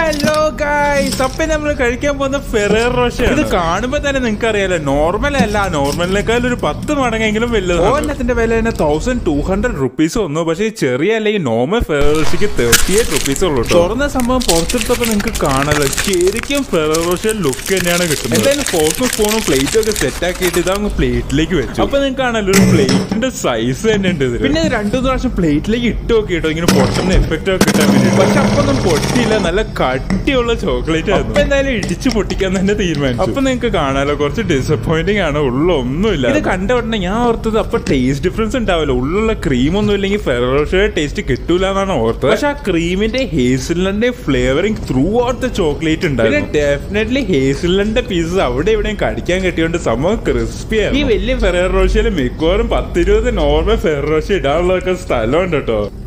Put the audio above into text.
Hello guys അപ്പൊ നമ്മൾ കഴിക്കാൻ പോകുന്ന ഫെറർ റോഷ ഇത് കാണുമ്പോ തന്നെ നിങ്ങൾക്ക് അറിയാലോ നോർമൽ അല്ല നോർമലിനേക്കാൾ ഒരു പത്ത് മടങ്ങെങ്കിലും വലുത് ഓരണത്തിന്റെ വില തന്നെ തൗസൻഡ് ടു ഹൺഡ്രഡ് റുപ്പീസ് വന്നു പക്ഷേ ഈ ചെറിയ അല്ലെങ്കിൽ നോർമൽ ഫെറർ റോഷയ്ക്ക് തേർട്ടി എയ്റ്റ് റുപ്പീസ് ഉള്ളൂ ട്ടോ. തുറന്ന സംഭവം പുറത്തെടുത്തപ്പോ നിങ്ങൾക്ക് കാണാലോ ശരിക്കും ഫെറർ റോഷ ലുക്ക് തന്നെയാണ് കിട്ടുന്നത് എന്തായാലും ഫോർക്കും സ്പൂണും പ്ലേറ്റും ഒക്കെ സെറ്റ് ആക്കിയിട്ട് ഇതങ്ങ് പ്ലേറ്റിലേക്ക് വെച്ചു അപ്പൊ നിങ്ങൾക്ക് കാണാലോ ഒരു പ്ലേറ്റിന്റെ സൈസ് തന്നെ ഉണ്ട് ഇതില്. പിന്നെ രണ്ടു പ്രാവശ്യം പ്ലേറ്റിലേക്ക് ഇട്ട് നോക്കിട്ടോ ഇങ്ങനെ പൊട്ടുന്ന എഫക്റ്റ് ഒക്കെ കിട്ടാൻ വേണ്ടി പക്ഷെ അപ്പൊ ഒന്നും പൊട്ടിയില്ല നല്ല കട്ടിയുള്ള ചോക്ലേറ്റ് അപ്പൊ എന്തായാലും ഇടിച്ചു പൊട്ടിക്കാൻ തന്നെ തീരുമാനിച്ചു അപ്പൊ നിങ്ങൾക്ക് കാണാലോ കുറച്ച് ഡിസപ്പോയിന്റിംഗ് ആണ് ഉള്ള ഒന്നുമില്ല ഇത് കണ്ട ഉടനെ ഞാൻ ഓർത്തത് അപ്പൊ ടേസ്റ്റ് ഡിഫറൻസ് ഉണ്ടാവില്ല ഉള്ളിലുള്ള ക്രീം ഒന്നും ഇല്ലെങ്കിൽ ഫെറോഷയുടെ ടേസ്റ്റ് കിട്ടൂല എന്നാണ് ഓർത്തത് പക്ഷെ ആ ക്രീമിന്റെ ഹേസിലിന്റെ flavouring throughout the chocolate ഉണ്ടായിരുന്നു ഡെഫിനറ്റ്ലി ഹേസിലിന്റെ പീസസ് അവിടെ ഇവിടെയും കടിക്കാൻ കിട്ടിയോണ്ട് സംഭവം ക്രിസ്പിയാണ് ഈ വലിയ ഫെറോഷയിൽ മിക്കവാറും പത്തിരുപത് നോർമൽ ഫെറോഷ ഇടാനുള്ളതൊക്കെ സ്ഥലമുണ്ട് കേട്ടോ